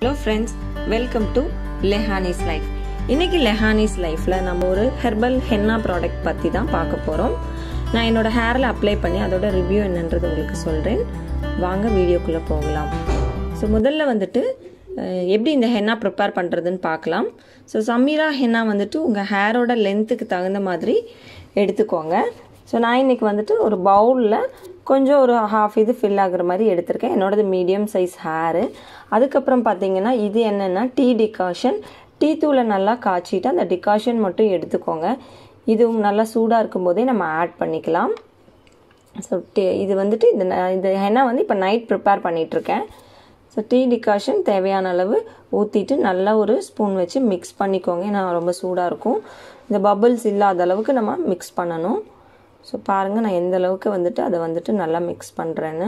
hello friends welcome to லெஹானிஸ் life இன்னைக்கு லெஹானிஸ் லைஃப்பில் நம்ம ஒரு ஹெர்பல் ஹென்னா ப்ராடக்ட் பற்றி தான் பார்க்க போகிறோம் நான் என்னோட ஹேரில் அப்ளை பண்ணி அதோட ரிவ்யூ என்னன்றது உங்களுக்கு சொல்கிறேன் வாங்க வீடியோக்குள்ளே போகலாம் ஸோ முதல்ல வந்துட்டு அஹ், எப்படி இந்த ஹென்னா ப்ரிப்பேர் பண்ணுறதுன்னு பார்க்கலாம் ஸோ சமீரா ஹென்னா வந்துட்டு உங்கள் ஹேரோட லென்த்துக்கு தகுந்த மாதிரி எடுத்துக்கோங்க ஸோ நான் இன்னைக்கு வந்துட்டு ஒரு பவுலில் கொஞ்சம் ஒரு ஹாஃப் இது ஃபில் ஆகுற மாதிரி எடுத்திருக்கேன் என்னோடது மீடியம் சைஸ் ஹேரு அதுக்கப்புறம் பார்த்தீங்கன்னா இது என்னென்னா டீ டிகாஷன் டீ தூளை நல்லா காய்ச்சிட்டு அந்த டிகாஷன் மட்டும் எடுத்துக்கோங்க இதுவும் நல்லா சூடாக இருக்கும்போதே நம்ம ஆட் பண்ணிக்கலாம் ஸோ இது வந்துட்டு இந்த ந- இந்த ஹென்னா வந்து இப்போ நைட் ப்ரிப்பேர் பண்ணிகிட்ருக்கேன் ஸோ டீ டிகாஷன் தேவையான அளவு ஊற்றிட்டு நல்லா ஒரு ஸ்பூன் வச்சு மிக்ஸ் பண்ணிக்கோங்க ஏன்னா ரொம்ப சூடாக இருக்கும் இந்த பபிள்ஸ் இல்லாத அளவுக்கு நம்ம மிக்ஸ் பண்ணணும் ஸோ பாருங்கள் நான் எந்த அளவுக்கு வந்துட்டு அதை வந்துட்டு நல்லா மிக்ஸ் பண்ணுறேன்னு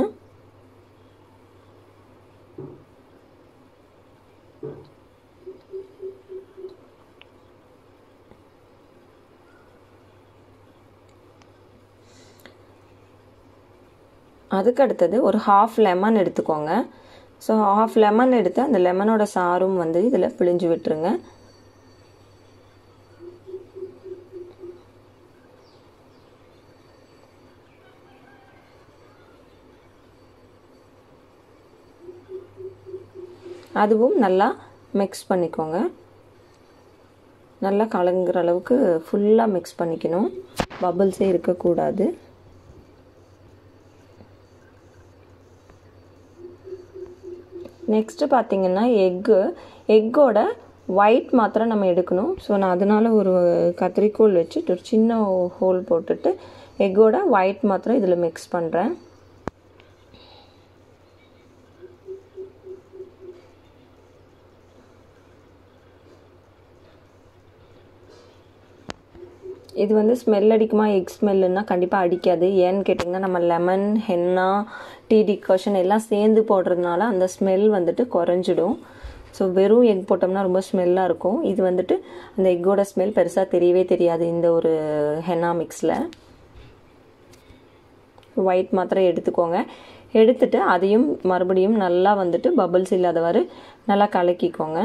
அதுக்கு அடுத்தது ஒரு ஹாஃப் லெமன் எடுத்துக்கோங்க ஸோ ஹாஃப் லெமன் எடுத்து அந்த லெமனோட சாரும் வந்து இதில் பிழிஞ்சு விட்டுருங்க அதுவும் நல்லா மிக்ஸ் பண்ணிக்கோங்க நல்லா கலங்குற அளவுக்கு ஃபுல்லாக மிக்ஸ் பண்ணிக்கணும் பபிள்ஸே இருக்கக்கூடாது நெக்ஸ்ட்டு பார்த்தீங்கன்னா எக்கு எக்கோட ஒயிட் மாத்திரம் நம்ம எடுக்கணும் ஸோ நான் அதனால ஒரு கத்திரிக்கோல் வச்சு ஒரு சின்ன ஹோல் போட்டுட்டு எக்கோட ஒயிட் மாத்திரம் இதில் மிக்ஸ் பண்ணுறேன் இது வந்து ஸ்மெல் அடிக்குமா எக் ஸ்மெல்லுன்னா கண்டிப்பாக அடிக்காது ஏன்னு கேட்டிங்கன்னா நம்ம லெமன் ஹென்னா டீ டிகாஷன் எல்லாம் சேர்ந்து போடுறதுனால அந்த ஸ்மெல் வந்துட்டு குறைஞ்சிடும் ஸோ வெறும் எக் போட்டோம்னா ரொம்ப ஸ்மெல்லாக இருக்கும் இது வந்துட்டு அந்த எக்கோட ஸ்மெல் பெருசாக தெரியவே தெரியாது இந்த ஒரு ஹென்னா மிக்ஸில் ஒயிட் மாத்திரம் எடுத்துக்கோங்க எடுத்துட்டு அதையும் மறுபடியும் நல்லா வந்துட்டு பபிள்ஸ் இல்லாதவாறு நல்லா கலக்கிக்கோங்க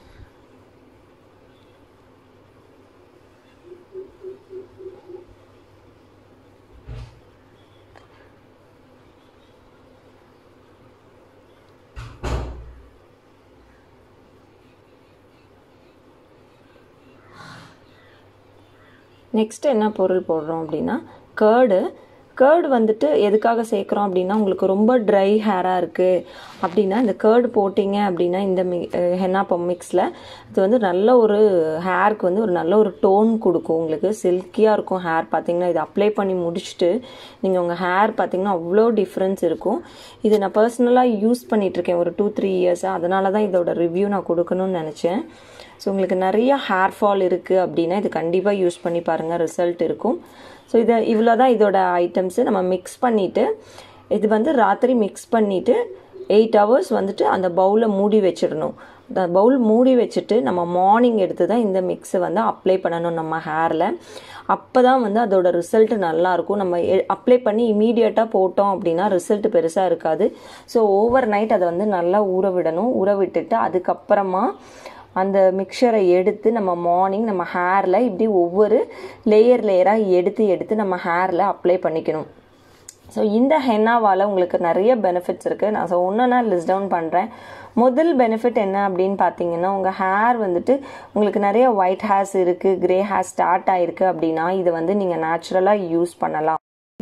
நெக்ஸ்ட் என்ன பொருள் போடுறோம் அப்படின்னா கேர்டு கேர்டு வந்துட்டு எதுக்காக சேர்க்குறோம் அப்படின்னா உங்களுக்கு ரொம்ப ட்ரை ஹேராக இருக்குது அப்படின்னா இந்த கேர்டு போட்டிங்க அப்படின்னா இந்த மி ஹென்னா மிக்ஸில் இது வந்து நல்ல ஒரு ஹேருக்கு வந்து ஒரு நல்ல ஒரு டோன் கொடுக்கும் உங்களுக்கு சில்கியாக இருக்கும் ஹேர் பார்த்தீங்கன்னா இது அப்ளை பண்ணி முடிச்சுட்டு நீங்கள் உங்கள் ஹேர் பார்த்தீங்கன்னா அவ்வளோ டிஃப்ரென்ஸ் இருக்கும் இது நான் பர்சனலாக யூஸ் பண்ணிகிட்ருக்கேன் ஒரு டூ த்ரீ இயர்ஸாக அதனால தான் இதோட ரிவ்யூ நான் கொடுக்கணும்னு நினச்சேன் ஸோ உங்களுக்கு நிறைய ஹேர் ஃபால் இருக்குது அப்படின்னா இது கண்டிப்பாக யூஸ் பண்ணி பாருங்கள் ரிசல்ட் இருக்கும் ஸோ இதை இவ்வளோ தான் இதோட ஐட்டம்ஸு நம்ம மிக்ஸ் பண்ணிவிட்டு இது வந்து ராத்திரி மிக்ஸ் பண்ணிவிட்டு எயிட் ஹவர்ஸ் வந்துட்டு அந்த பவுலை மூடி வச்சிடணும் அந்த பவுல் மூடி வச்சுட்டு நம்ம மார்னிங் எடுத்து தான் இந்த மிக்ஸை வந்து அப்ளை பண்ணணும் நம்ம ஹேரில் அப்போ தான் வந்து அதோட ரிசல்ட் நல்லாயிருக்கும் நம்ம அப்ளை பண்ணி இமீடியட்டாக போட்டோம் அப்படின்னா ரிசல்ட் பெருசாக இருக்காது ஸோ ஓவர் நைட் அதை வந்து நல்லா ஊற விடணும் ஊற விட்டுட்டு அதுக்கப்புறமா அந்த மிக்சரை எடுத்து நம்ம மார்னிங் நம்ம ஹேரில் இப்படி ஒவ்வொரு லேயர் லேயராக எடுத்து எடுத்து நம்ம ஹேரில் அப்ளை பண்ணிக்கணும் ஸோ இந்த ஹென்னாவால் உங்களுக்கு நிறைய பெனிஃபிட்ஸ் இருக்குது நான் ஸோ ஒன்று நான் லிஸ்ட் டவுன் பண்ணுறேன் முதல் பெனிஃபிட் என்ன அப்படின்னு பார்த்தீங்கன்னா உங்கள் ஹேர் வந்துட்டு உங்களுக்கு நிறைய ஒயிட் ஹேர்ஸ் இருக்குது கிரே ஹேர் ஸ்டார்ட் ஆயிருக்கு அப்படின்னா இதை வந்து நீங்கள் நேச்சுரலாக யூஸ் பண்ணலாம்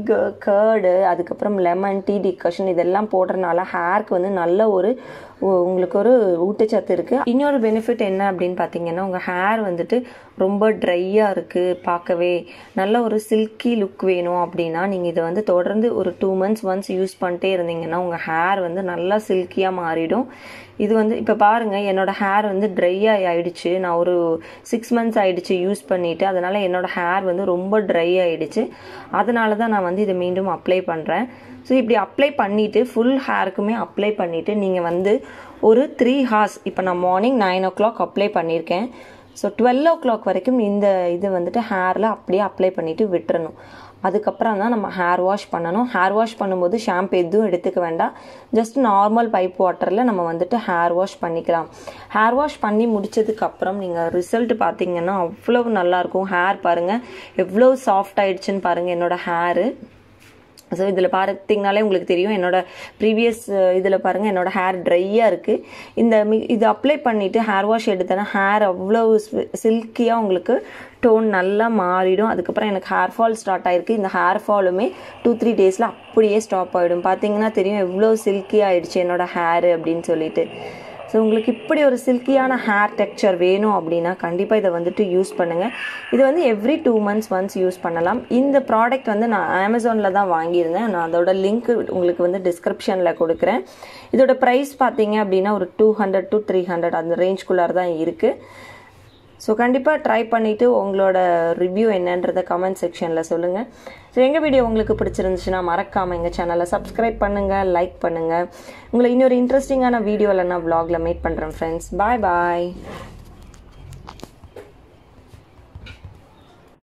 கேர்டு அதுக்கப்புறம் லெமன் டீ டிகஷன் இதெல்லாம் போடுறதுனால ஹேருக்கு வந்து நல்ல ஒரு உ- உங்களுக்கு ஒரு ஊட்டச்சத்து இருக்குது இன்னொரு பெனிஃபிட் என்ன அப்படின்னு பார்த்தீங்கன்னா உங்கள் ஹேர் வந்துட்டு ரொம்ப ட்ரையாக இருக்குது பார்க்கவே நல்ல ஒரு சில்கி லுக் வேணும் அப்படின்னா நீங்கள் இதை வந்து தொடர்ந்து ஒரு டூ மந்த்ஸ் ஒன்ஸ் யூஸ் பண்ணிட்டே இருந்தீங்கன்னா உங்கள் ஹேர் வந்து நல்லா சில்கியாக மாறிடும் இது வந்து இப்போ பாருங்கள் என்னோட ஹேர் வந்து ட்ரை ஆயிடுச்சு நான் ஒரு சிக்ஸ் மந்த்ஸ் ஆயிடுச்சு யூஸ் பண்ணிட்டு அதனால என்னோட ஹேர் வந்து ரொம்ப ட்ரை ஆயிடுச்சு அதனால தான் நான் வந்து இதை மீண்டும் அப்ளை பண்ணுறேன் ஸோ இப்படி அப்ளை பண்ணிவிட்டு ஃபுல் ஹேருக்குமே அப்ளை பண்ணிவிட்டு நீங்கள் வந்து ஒரு த்ரீ ஹார்ஸ் இப்போ நான் morning nine o'clock apply பண்ணியிருக்கேன் ஸோ டுவெல் ஓ கிளாக் வரைக்கும் இந்த இது வந்துட்டு ஹேரில் அப்படியே அப்ளை பண்ணிவிட்டு விட்டுறணும் அதுக்கப்புறம் தான் நம்ம ஹேர் வாஷ் பண்ணணும் ஹேர் வாஷ் பண்ணும்போது ஷாம்பு எதுவும் எடுத்துக்க வேண்டாம் ஜஸ்ட் நார்மல் பைப் வாட்டரில் நம்ம வந்துட்டு ஹேர் வாஷ் பண்ணிக்கலாம் ஹேர் வாஷ் பண்ணி முடிச்சதுக்கப்புறம் நீங்கள் ரிசல்ட் பார்த்தீங்கன்னா அவ்வளவு நல்லாயிருக்கும் ஹேர் பாருங்கள் எவ்வளோ சாஃப்ட் ஆயிடுச்சுன்னு பாருங்கள் என்னோட ஹேரு ஸோ இதில் பார்த்தீங்கனாலே உங்களுக்கு தெரியும் என்னோட ப்ரீவியஸ் இதில் பாருங்கள் என்னோட ஹேர் ட்ரையாக இருக்குது இந்த மி இது அப்ளை பண்ணிவிட்டு ஹேர் வாஷ் எடுத்தேன்னா ஹேர் அவ்வளோ சில்கியாக உங்களுக்கு டோன் நல்லா மாறிடும் அதுக்கப்புறம் எனக்கு ஹேர் ஃபால் ஸ்டார்ட் ஆயிருக்கு இந்த ஹேர் ஃபாலுமே டூ த்ரீ டேஸில் அப்படியே ஸ்டாப் ஆகிடும் பார்த்தீங்கன்னா தெரியும் எவ்வளோ சில்கி ஆயிடுச்சு என்னோட ஹேரு அப்படின்னு சொல்லிட்டு ஸோ உங்களுக்கு இப்படி ஒரு சில்கியான ஹேர் டெக்ஸ்சர் வேணும் அப்படின்னா கண்டிப்பாக இதை வந்துட்டு யூஸ் பண்ணுங்கள் இது வந்து every two months once use பண்ணலாம் இந்த ப்ராடக்ட் வந்து நான் அமேசானில் தான் வாங்கியிருந்தேன் நான் அதோட லிங்க் உங்களுக்கு வந்து டிஸ்கிரிப்ஷனில் கொடுக்குறேன் இதோட ப்ரைஸ் பார்த்தீங்க அப்படின்னா ஒரு two hundred to three hundred அந்த ரேஞ்ச்குள்ளார தான் இருக்குது ஸோ கண்டிப்பாக ட்ரை பண்ணிவிட்டு உங்களோட ரிவ்யூ என்னன்றதை கமெண்ட் செக்ஷனில் சொல்லுங்கள் ஸோ எங்கள் வீடியோ உங்களுக்கு பிடிச்சிருந்துச்சுன்னா மறக்காமல் எங்கள் சேனலை சப்ஸ்கிரைப் பண்ணுங்கள் லைக் பண்ணுங்கள் உங்களை இன்னொரு இன்ட்ரெஸ்டிங்கான வீடியோவில் நான் vlogல மீட் பண்ணுறேன் ஃப்ரெண்ட்ஸ் பாய் பாய்